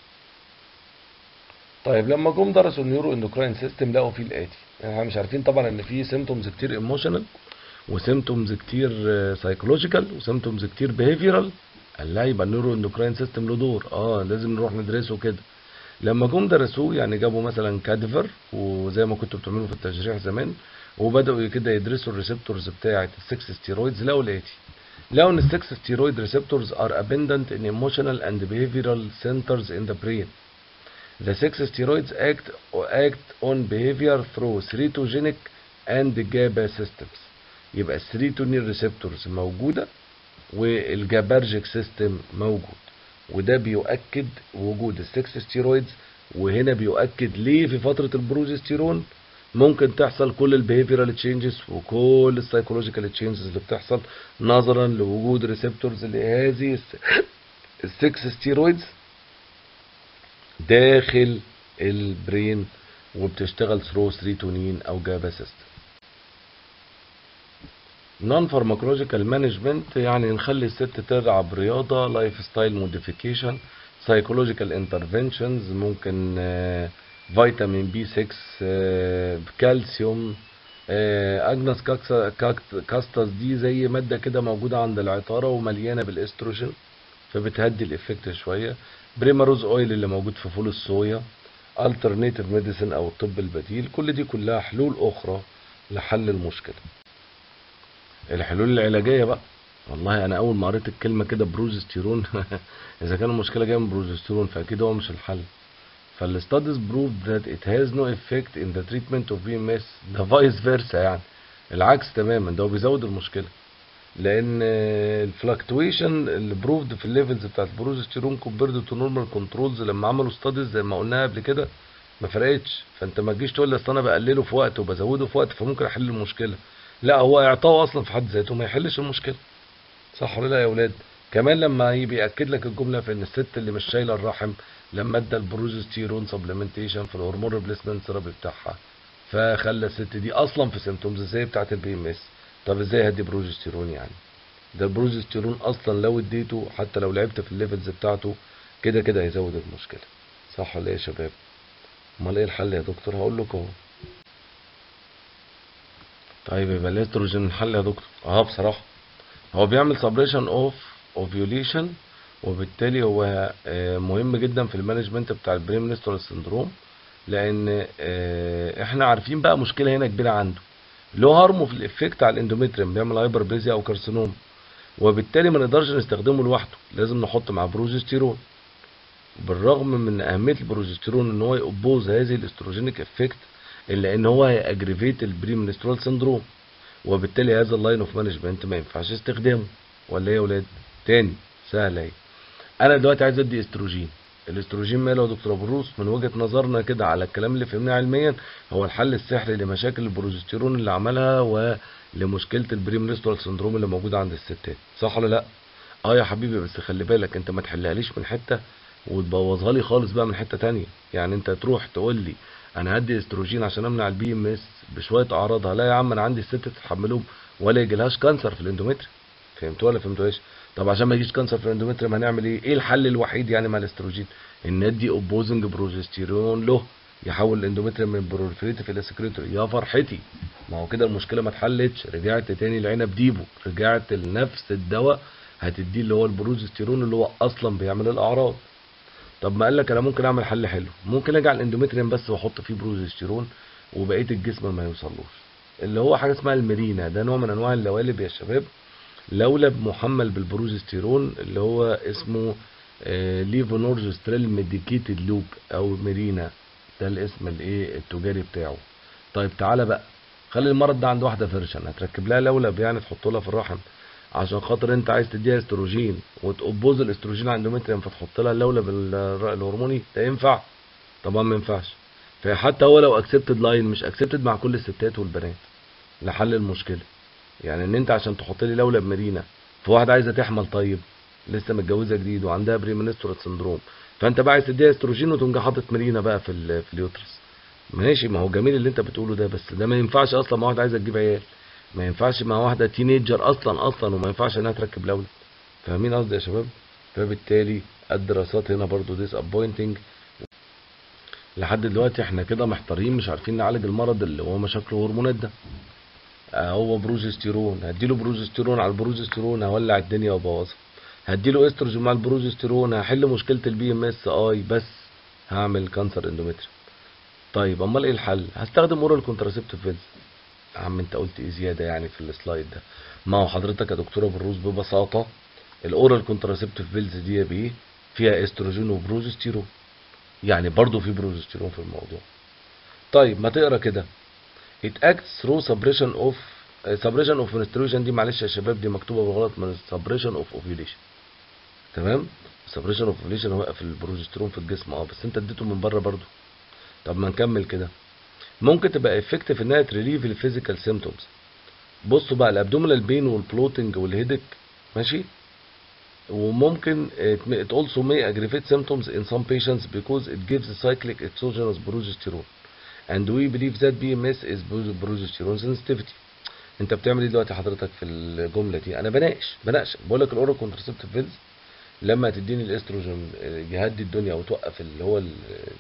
طيب لما جم درسوا النيورو اندوكراين سيستم لقوا فيه الاتي يعني مش عارفين طبعا ان في سيمتومز كتير ايموشنال وسيمتومز كتير سايكولوجيكال وسيمتومز كتير بيهيفيرال قال لا يبقى النيورو اندوكراين سيستم له دور اه لازم نروح ندرسه كده لما جم درسوه يعني جابوا مثلا كادفر وزي ما كنتوا بتعملوا في التشريح زمان وبداوا كده يدرسوا الريسبتورز بتاعه السكس ستيرويدز لقوا الاتي لقوا ان السكس ستيرويد ريسبتورز ار abundant in emotional and behavioral centers in the brain The sex steroids act act on behavior through serotonin and GABA systems يبقى السيروتونين ريسبتورز موجودة والجابرجيك سيستم موجود وده بيؤكد وجود السكس ستيرويدز وهنا بيؤكد ليه في فترة البروجستيرون ممكن تحصل كل البيهيفيرال تشينجز وكل السايكولوجيكال تشينجز اللي بتحصل نظرا لوجود ريسبتورز لهذه السكس ستيرويدز داخل البرين وبتشتغل ثرو سيروتونين او جابا سيستم نون فارماكولوجيكال مانجمنت يعني نخلي الست تلعب رياضه لايف ستايل موديفيكيشن سايكولوجيكال انترفنشنز ممكن فيتامين بي 6 كالسيوم اجنس كاستاس دي زي ماده كده موجوده عند العطاره ومليانه بالاستروجين فبتهدي الافكت شويه بريماروز اويل اللي موجود في فول الصويا الترناتيف ميديسن او الطب البديل كل دي كلها حلول اخرى لحل المشكله الحلول العلاجيه بقى والله انا اول ما قريت الكلمه كده بروجستيرون اذا كان المشكله جايه من بروجستيرون فاكيد هو مش الحل فالستاديز بروف ذات ات هاز نو افكت ان ذا تريتمنت اوف بي ام اس ده فايس فيرسا يعني العكس تماما ده هو بيزود المشكله لان الفلكتويشن اللي بروفد في الليفلز بتاعت البروجستيرون كومبيرد تو نورمال كنترولز لما عملوا ستاديز زي ما قلنا قبل كده ما فرقتش فانت ما تجيش تقول لي اصل انا بقلله في وقت وبزوده في وقت فممكن احل المشكله لا هو اعطائه اصلا في حد ذاته ما يحلش المشكله صح ولا لا يا اولاد كمان لما يجي ياكد لك الجمله في ان الست اللي مش شايله الرحم لما ادى البروجستيرون سبلمنتيشن في الهرمون ريبليسمنت ثيرابي بتاعها فخلى الست دي اصلا في سيمتومز زي بتاعت البي ام اس طب ازاي هدي بروجستيرون يعني ده البروجستيرون اصلا لو اديته حتى لو لعبت في الليفلز بتاعته كده كده هيزود المشكله صح ولا ايه يا شباب امال ايه الحل يا دكتور هقول لك اهو طيب يبقى الاستروجين الحل يا دكتور اه بصراحه هو بيعمل سبريشن اوف اوفيوليشن وبالتالي هو مهم جدا في المانجمنت بتاع البريمنسترال سندروم لان احنا عارفين بقى مشكله هنا كبيره عنده له هارمو في الافكت على الاندوميتريم بيعمل هايبربليزيا او كارسينوم وبالتالي ما نقدرش نستخدمه لوحده لازم نحط معاه بروجستيرون بالرغم من اهميه البروجستيرون ان هو يوبوز هذه الاستروجينيك افكت الا ان هو هيأجريفيت البريمنسترال سندروم وبالتالي هذا اللاين اوف مانجمنت ما ينفعش استخدامه ولا ايه يا ولاد تاني سهله اهي انا دلوقتي عايز ادي استروجين الاستروجين ماله يا دكتور ابو الروس من وجهه نظرنا كده على الكلام اللي فهمناه علميا هو الحل السحري لمشاكل البروجستيرون اللي عملها ولمشكله البريمنسترال سندروم اللي موجوده عند الستات صح ولا لا اه يا حبيبي بس خلي بالك انت ما تحلهاليش من حته وتبوظها لي خالص بقى من حته تانية يعني انت تروح تقول لي انا هدي استروجين عشان امنع البي ام اس بشويه اعراضها لا يا عم انا عندي الست تتحملهم ولا يجيلهاش كانسر في الاندومتري فهمتوا ولا فهمتوهاش طب عشان ما يجيش كانسر في الاندومتريم هنعمل ايه ايه الحل الوحيد يعني مع الاستروجين ان ادي اوبوزنج بروجستيرون له يحول الاندومتريم من بروليفريتيف الى سكريتوري يا فرحتي ما هو كده المشكله ما اتحلتش رجعت تاني لعنب ديبو رجعت لنفس الدواء هتديه اللي هو البروجستيرون اللي هو اصلا بيعمل الاعراض طب ما قال لك انا ممكن اعمل حل حلو ممكن اجي على الاندومتريم بس واحط فيه بروجستيرون وبقيه الجسم ما يوصلوش اللي هو حاجه اسمها الميرينا ده نوع من انواع اللوالب يا شباب لولب محمل بالبروجستيرون اللي هو اسمه آه ليفونورجستريل ميديكيتد لوب او ميرينا ده الاسم الايه التجاري بتاعه طيب تعالى بقى خلي المرض ده عند واحده فيرشن هتركب لها لولب يعني تحط لها في الرحم عشان خاطر انت عايز تديها استروجين وتقبض الاستروجين على الاندومتريم فتحط لها اللولب الهرموني ده ينفع طبعا ما ينفعش فحتى هو لو اكسبتد لاين مش اكسبتد مع كل الستات والبنات لحل المشكله يعني ان انت عشان تحط لي لولب مارينا في واحده عايزه تحمل طيب لسه متجوزه جديد وعندها بريمنسترال سندروم فانت بقى عايز تديها استروجين وتقوم جاي حاطط مارينا بقى في ال في اليوترس ماشي ما هو جميل اللي انت بتقوله ده بس ده ما ينفعش اصلا مع واحده عايزه تجيب عيال ما ينفعش مع واحده تينيجر اصلا اصلا وما ينفعش انها تركب لولب فاهمين قصدي يا شباب فبالتالي الدراسات هنا برضو ديس ابوينتنج لحد دلوقتي احنا كده محتارين مش عارفين نعالج المرض اللي هو مشاكل الهرمونات ده هو بروجستيرون هديله بروجستيرون على البروجستيرون هولع الدنيا وابوظها هديله استروجين مع البروجستيرون هحل مشكله البي ام اس اي بس هعمل كانسر اندومتريوم طيب امال ايه الحل هستخدم اورال كونتراسيبتيف بيلز يا عم انت قلت ايه زياده يعني في السلايد ده ما هو حضرتك يا دكتوره بالروس ببساطه الاورال كونتراسيبتيف بيلز دي يا بيه فيها استروجين وبروجستيرون يعني برضه في بروجستيرون في الموضوع طيب ما تقرا كده it acts through suppression of uh, suppression of menstruation دي معلش يا شباب دي مكتوبه بالغلط من suppression of ovulation تمام suppression of ovulation وقف البروجستيرون في الجسم اه بس انت اديته من بره برضه طب ما نكمل كده ممكن تبقى افكتيف انها تريليف الفيزيكال سيمتومز بصوا بقى الابدومينال بين والبلوتنج والهيدك ماشي وممكن it also may aggravate symptoms in some patients because it gives cyclic exogenous progesterone and we believe that BMS is progesterone sensitivity انت بتعمل ايه دلوقتي حضرتك في الجمله دي انا بناقش بناقش بقول لك الاورال كونترسبتيف بيلز لما تديني الاستروجين يهدي الدنيا وتوقف اللي هو ال-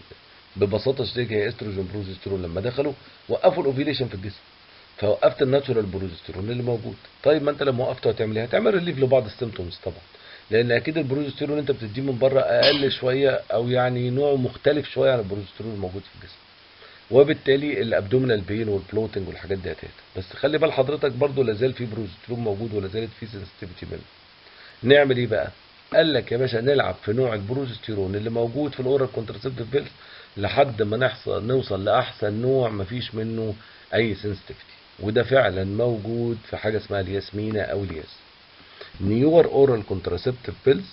ببساطه شديده هي استروجين بروجسترون لما دخلوا وقفوا الاوفيليشن في الجسم فوقفت الناتشورال بروجسترون اللي موجود طيب ما انت لما وقفته هتعمل ايه هتعمل ريليف لبعض السيمتومز طبعا لان اكيد البروجسترون انت بتديه من بره اقل شويه او يعني نوعه مختلف شويه عن البروجسترون الموجود في الجسم وبالتالي الابدومينال بين والبلوتنج والحاجات دي هتهدى بس خلي بال حضرتك برضو لازال في بروجسترون موجود ولا زالت في سنسيتيفيتي منه نعمل ايه بقى قال لك يا باشا نلعب في نوع البروجستيرون اللي موجود في الاورال كونترسبتيف بيلز لحد ما نحصل نوصل لاحسن نوع مفيش منه اي سنسيتيفيتي وده فعلا موجود في حاجه اسمها الياسمينة او الياس نيور اورال كونترسبتيف بيلز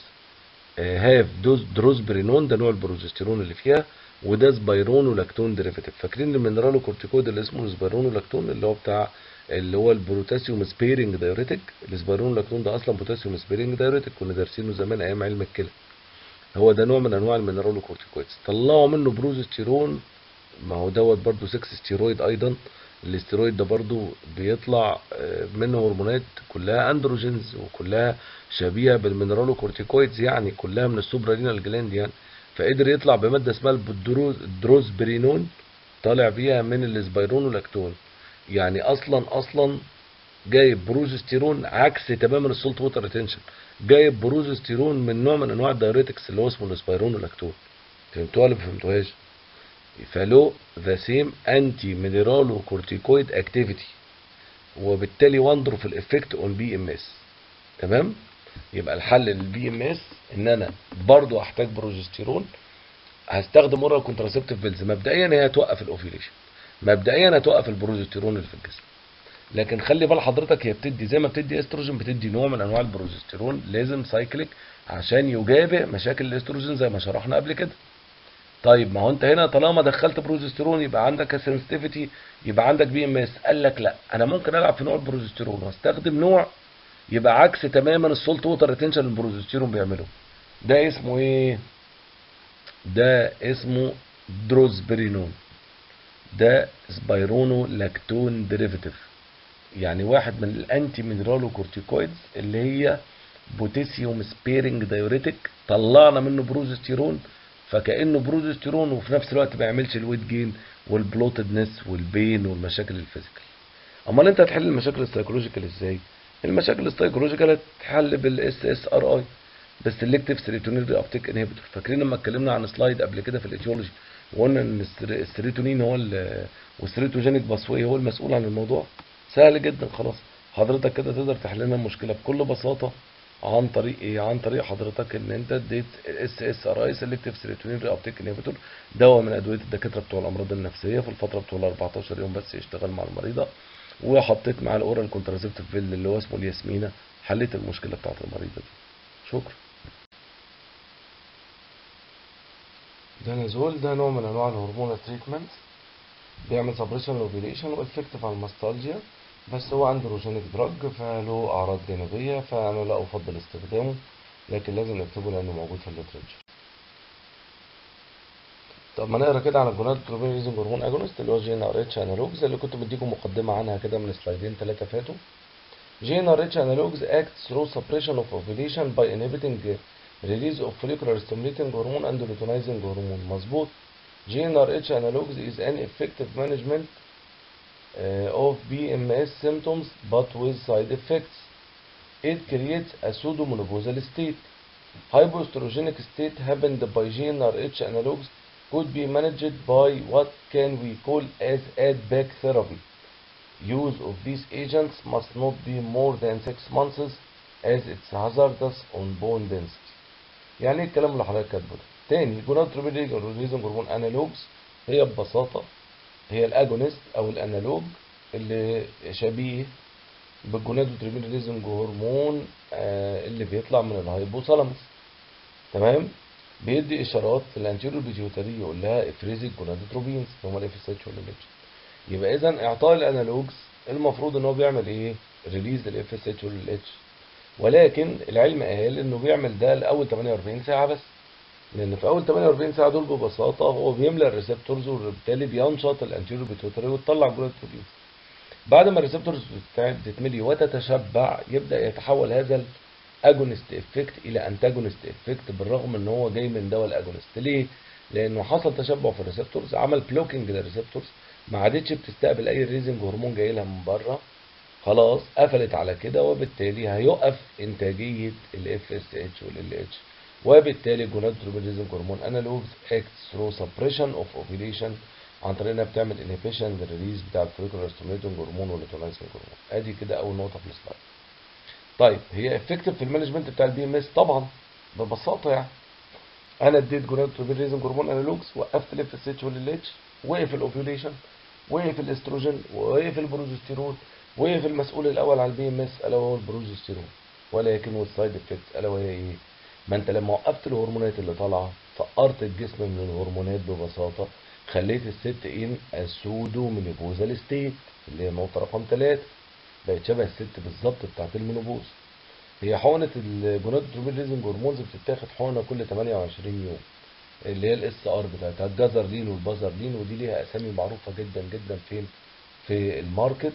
هاف دوز دروزبرينون ده نوع البروجستيرون اللي فيها وده سبايرونولاكتون ديريفيتيف فاكرين المينرالو كورتيكويد اللي اسمه سبايرونولاكتون اللي هو بتاع اللي هو البروتاسيوم سبيرنج دايوريتك السبايرونولاكتون ده اصلا بوتاسيوم سبيرنج دايوريتك كنا دارسينه زمان ايام علم الكلى هو ده نوع من انواع المينرالو كورتيكويدز طلعوا منه بروجستيرون ما هو دوت برضه 6 ستيرويد ايضا الاستيرويد ده برضو بيطلع آه، منه هرمونات كلها اندروجينز وكلها شبيهه بالمينرالو كورتيكويدز يعني كلها من السوبرالينال جلاند يعني فقدر يطلع بماده اسمها البدروز- الدروزبرينون طالع بيها من الاسبيرونولاكتون يعني اصلا اصلا جايب بروجستيرون عكس تماما السولت ووتر ريتنشن جايب بروجستيرون من نوع من انواع الدايوريتكس اللي هو اسمه الاسبيرونولاكتون فهمتوها ولا ما فهمتوهاش؟ فلو ذا سيم انتي مينرالو كورتيكويد اكتيفيتي وبالتالي وندرفul افكت اون بي ام اس تمام يبقى الحل للبي ام اس ان انا برضو احتاج بروجستيرون هستخدم اورال كونتراسبتيف بيلز مبدئيا هي هتوقف الاوفيليشن مبدئيا هتوقف البروجستيرون اللي في الجسم لكن خلي بال حضرتك هي بتدي زي ما بتدي استروجين بتدي نوع من انواع البروجستيرون لازم سايكليك عشان يجابه مشاكل الاستروجين زي ما شرحنا قبل كده طيب ما هو انت هنا طالما دخلت بروجستيرون يبقى عندك سنسيتيفيتي يبقى عندك بي ام اس قال لك لا انا ممكن العب في نوع البروجستيرون واستخدم نوع يبقى عكس تماما السولت ووتر ريتنشن اللي البروجستيرون بيعمله ده اسمه ايه ده اسمه دروزبرينون ده سبايرونو لاكتون ديريفيتيف يعني واحد من الانتي مينرالو كورتيكويدز اللي هي بوتاسيوم سبيرنج دايوريتك طلعنا منه بروجستيرون فكانه بروجستيرون وفي نفس الوقت ما بيعملش الويت جين والبلوتدنس والبين والمشاكل الفيزيكال امال انت هتحل المشاكل السايكولوجيكال ازاي المشاكل السايكولوجيكال هتتحل بالاس اس ار اي بالسلكتيف سيروتونين ري ابتيك انهبيتور فاكرين لما اتكلمنا عن سلايد قبل كده في الايتيولوجي وقلنا ان السر- السيروتونين هو ال- والسيروتوجينيك باسوي هو المسؤول عن الموضوع سهل جدا خلاص حضرتك كده تقدر تحل لنا المشكله بكل بساطه عن طريق ايه عن طريق حضرتك ان انت اديت اس اس ار اي سيلكتيف سيروتونين ري ابتيك انهبيتور دواء من ادويه الدكاتره بتوع الامراض النفسيه في الفتره بتوع ال 14 يوم بس يشتغل مع المريضه وحطيت معاه الاورال كونتراسبتيف بيل اللي هو اسمه الياسمينه حليت المشكله بتاعت المريضه دي شكرا دانازول ده نوع من انواع الهرمون تريتمنت بيعمل سبريشن اوفيليشن وافكتيف على الماستالجيا بس هو اندروجينيك دراج فله اعراض جانبيه فانا لا افضل استخدامه لكن لازم نكتبه لانه موجود في الليترشر طب ما نقرا كده عن الجوناد تروبين ريزنج هرمون اجونست اللي هو جي ان ار اتش انالوجز اللي كنت مديكم مقدمه عنها كده من سلايدين ثلاثه فاتوا جي ان ار اتش انالوجز اكت ثرو سبريشن اوف اوفيليشن باي انهبيتنج ريليز اوف follicular stimulating hormone and luteinizing hormone مظبوط GnRH analogs is an effective management uh, of BMS symptoms but with side effects. It creates a pseudomenopausal state. Hypoestrogenic state happened by GnRH analogs could be managed by what can we call as add-back therapy. Use of these agents must not be more than 6 months as it's hazardous on bone density. يعني ايه الكلام اللي حضرتك كاتبه ده؟ تاني جونادوتروبين ريليزنج هرمون انالوجز هي ببساطه هي الاجونست او الانالوج اللي شبيه بالجونادوتروبين ريليزنج هرمون آه، اللي بيطلع من الهايبوثالاموس تمام بيدي اشارات في الانتيريور بيتيوتري يقول لها افريزي الجونادوتروبينز اللي هم الاف اس اتش والاتش يبقى اذا اعطاء الانالوجز المفروض ان هو بيعمل ايه ريليز للاف اس اتش والاتش ولكن العلم قال انه بيعمل ده لاول 48 ساعه بس لان في اول 48 ساعه دول ببساطه هو بيملى الريسبتورز وبالتالي بينشط الانتيريور بيتيوتري وتطلع جونادوتروبينز بعد ما الريسبتورز تتملي وتتشبع يبدا يتحول هذا الاجونست افكت الى انتاجونست افكت بالرغم ان هو جاي من دواء الاجونست ليه لانه حصل تشبع في الريسبتورز عمل بلوكينج للريسبتورز ما عادتش بتستقبل اي ريزنج هرمون جاي لها من بره خلاص قفلت على كده وبالتالي هيقف انتاجيه الاف اس اتش والال اتش وبالتالي جونادوتروبين ريزنج هرمون انالوجز اكت ثرو سبريشن اوف اوفيليشن عن طريق انها بتعمل انهبيشن للريليز بتاع الفوليكولار ستيميوليتنج هرمون والليتونايزنج هرمون ادي كده اول نقطه في السلايد طيب هي افكتيف في المانجمنت بتاع البي ام اس طبعا ببساطه يعني انا اديت جونادوتروبين ريزنج هرمون انالوجز وقفت الاف اس اتش والال اتش وقف الاوفيوليشن وقف الاستروجين وقف البروجستيرون وقف المسؤول الاول على البي ام اس الا وهو البروجستيرون ولكن والسايد افكتس الا وهي ايه؟ ما انت لما وقفت الهرمونات اللي طالعه فقرت الجسم من الهرمونات ببساطه خليت الست ان السودو مينيبوزال ستيت اللي هي النقطه رقم 3 بقت شبه الست بالظبط بتاعت المينوبوز هي حقنه الجونادوتروبين ريزنج هرمونز بتتاخد حقنه كل 28 يوم اللي هي الاس ار بتاعتها الجازرلين والبازرلين ودي ليها اسامي معروفه جدا جدا فين في الماركت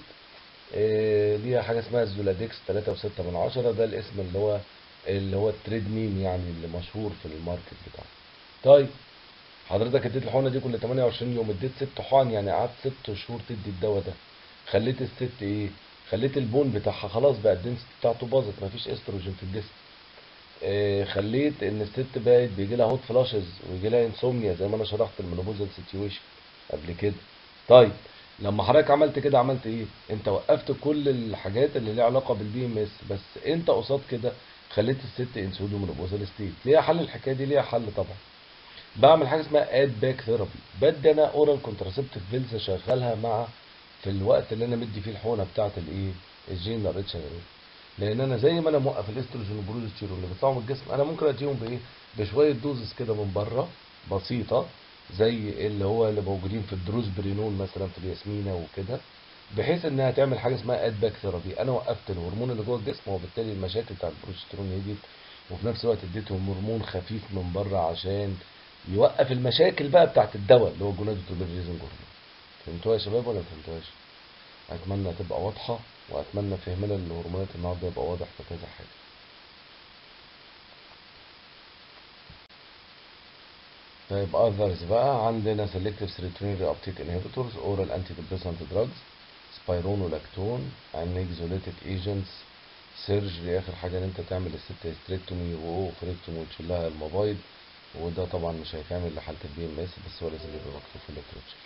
آه، ليها حاجه اسمها الزولاديكس 3 و6 من عشرة ده الاسم اللي هو اللي هو التريد ميم يعني اللي مشهور في الماركت بتاعه طيب حضرتك اديت الحقنه دي كل 28 يوم اديت ست حقن يعني قعدت ست شهور تدي الدواء ده خليت الست ايه خليت البون بتاعها خلاص بقى الدنس بتاعته باظت مفيش استروجين في الجسم آه، خليت ان الست بقت بيجي لها هوت فلاشز ويجي لها انسوميا زي ما انا شرحت المينوبوزال سيتويشن قبل كده طيب لما حضرتك عملت كده عملت ايه انت وقفت كل الحاجات اللي ليها علاقه بالبي ام اس بس انت قصاد كده خليت الست انسودو مينوبوزال ستيت ليها حل الحكايه دي ليها حل طبعا بعمل حاجه اسمها اد باك ثيرابي بدي انا اورال كونتراسبتيف بيلز اشغلها مع في الوقت اللي انا مدي فيه الحقنه بتاعه الايه الجين ريتش لان انا زي ما انا موقف الاستروجين والبروجستيرون اللي بيطلعوا من الجسم انا ممكن اديهم بايه بشويه دوزز كده من بره بسيطه زي اللي هو اللي موجودين في الدروز برينول مثلا في الياسمينه وكده بحيث انها تعمل حاجه اسمها اد باك ثيرابي انا وقفت الهرمون اللي جوه الجسم وبالتالي المشاكل بتاع البروجستيرون هديت وفي نفس الوقت اديتهم هرمون خفيف من بره عشان يوقف المشاكل بقى بتاعت الدواء اللي هو جونادوتروبين ريزنج هرمون فهمتوها يا شباب ولا ما فهمتوهاش؟ اتمنى تبقى واضحه واتمنى فهمنا للهرمونات النهارده يبقى واضح في كذا حاجه طيب others بقى عندنا selective serotonin reuptake inhibitors oral antidepressant drugs spironolactone anxiolytic agents surgery اخر حاجه ان انت تعمل الست هيستريكتومي واوفريكتومي وتشيل لها الموبايل وده طبعا مش هيتعمل لحاله البي ام اس بس هو لازم يبقى مكتوب في الليترشر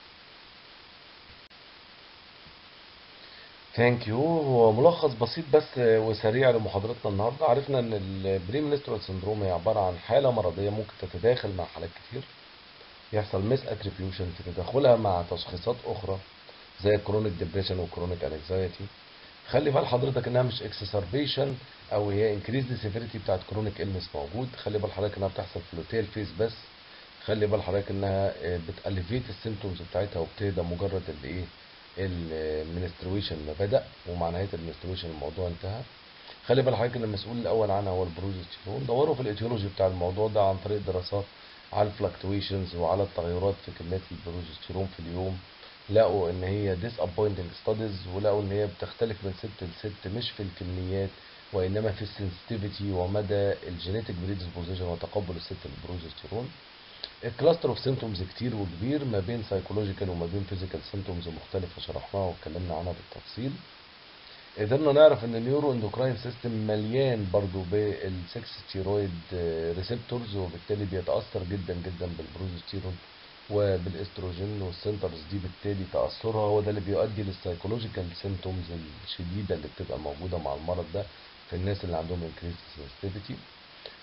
ثانك يو هو ملخص بسيط بس وسريع لمحاضرتنا النهارده عرفنا ان البري منسترال سندروم هي عباره عن حاله مرضيه ممكن تتداخل مع حالات كتير يحصل ميس اتريبيوشن في تداخلها مع تشخيصات اخرى زي الكرونيك ديبريشن والكرونيك انكزايتي خلي بال حضرتك انها مش اكسسربيشن او هي انكريز سيفيريتي بتاعت كرونيك النس موجود خلي بال حضرتك انها بتحصل في اللوتيل فيز بس خلي بال حضرتك انها بتاليفيت السيمتومز بتاعتها وبتهدى مجرد الايه المنسترويشن ما بدا ومع نهايه المنسترويشن الموضوع انتهى خلي بال حضرتك ان المسؤول الاول عنها هو البروجستيرون دوروا في الايتيولوجي بتاع الموضوع ده عن طريق دراسات على الفلكتويشنز وعلى التغيرات في كميات البروجستيرون في اليوم لقوا ان هي ديس ابوينتنج ستاديز ولقوا ان هي بتختلف من ست لست مش في الكميات وانما في السنسيتيفيتي ومدى الجينيتك بريدisposition وتقبل الست للبروجستيرون الكلاستر اوف سيمتومز كتير وكبير ما بين سايكولوجيكال وما بين فيزيكال سيمتومز مختلفه شرحناها واتكلمنا عنها بالتفصيل قدرنا نعرف ان النيورو اندوكراين سيستم مليان برضو بالسكس ستيرويد ريسبتورز وبالتالي بيتاثر جدا جدا بالبروجستيرون وبالاستروجين والسنترز دي بالتالي تاثرها هو ده اللي بيؤدي للسايكولوجيكال سيمتومز الشديده اللي بتبقى موجوده مع المرض ده في الناس اللي عندهم انكريز سنسيتيفيتي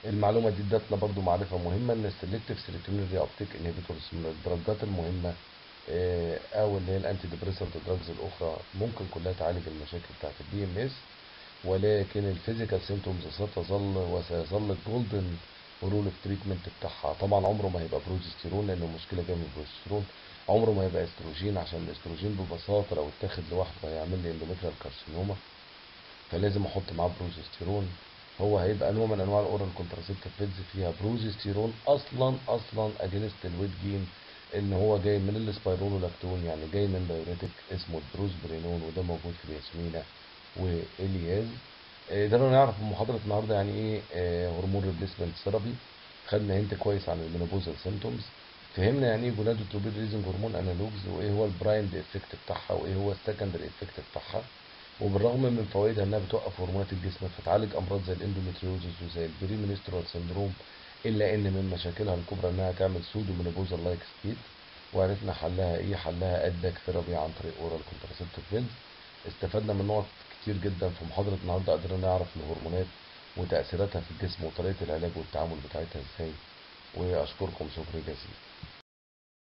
المعلومة دي ادتنا برضو معرفة مهمة ان السلكتيف سيروتونين ري ابتيك انهبيتورز من الدرجات المهمة آه، او اللي هي الانتي ديبريسنت دراجز الاخرى ممكن كلها تعالج المشاكل بتاعت البي ام اس ولكن الفيزيكال سيمتومز ستظل وسيظل الجولدن رول اوف تريتمنت بتاعها طبعا عمره ما هيبقى بروجستيرون لان المشكله جايه من البروجستيرون عمره ما هيبقى استروجين عشان الاستروجين ببساطه لو اتاخد لوحده هيعمل لي اندوميتريال كارسينوما فلازم احط معاه بروجستيرون هو هيبقى نوع من انواع الاورال كونتراسيبتيف بيلز فيها بروجستيرون اصلا اصلا اجينست الويت جين ان هو جاي من السبايرونولاكتون يعني جاي من دايوريتك اسمه البروسبرينون وده موجود في الياسمينة والياز آه، قدرنا نعرف في محاضرة النهارده يعني ايه آه، هرمون ريبليسمنت ثيرابي خدنا هنت كويس عن المينوبوزال سيمتومز فهمنا يعني ايه جونادوتروبين ريزنج هرمون انالوجز وايه هو البرايمد افكت بتاعها وايه هو السكندري افكت بتاعها وبالرغم من فوائدها انها بتوقف هرمونات الجسم فتعالج امراض زي الاندوميتريوزس وزي البريمينسترال سندروم الا ان من مشاكلها الكبرى انها تعمل سودو مينوبوزال لايك ستيت وعرفنا حلها ايه حلها ادباك ثيرابي عن طريق اورال كونتراسيبتيف بيلز استفدنا من نقط كتير جدا في محاضرة النهارده قدرنا نعرف الهرمونات وتأثيراتها في الجسم وطريقة العلاج والتعامل بتاعتها ازاي واشكركم شكر جزيلا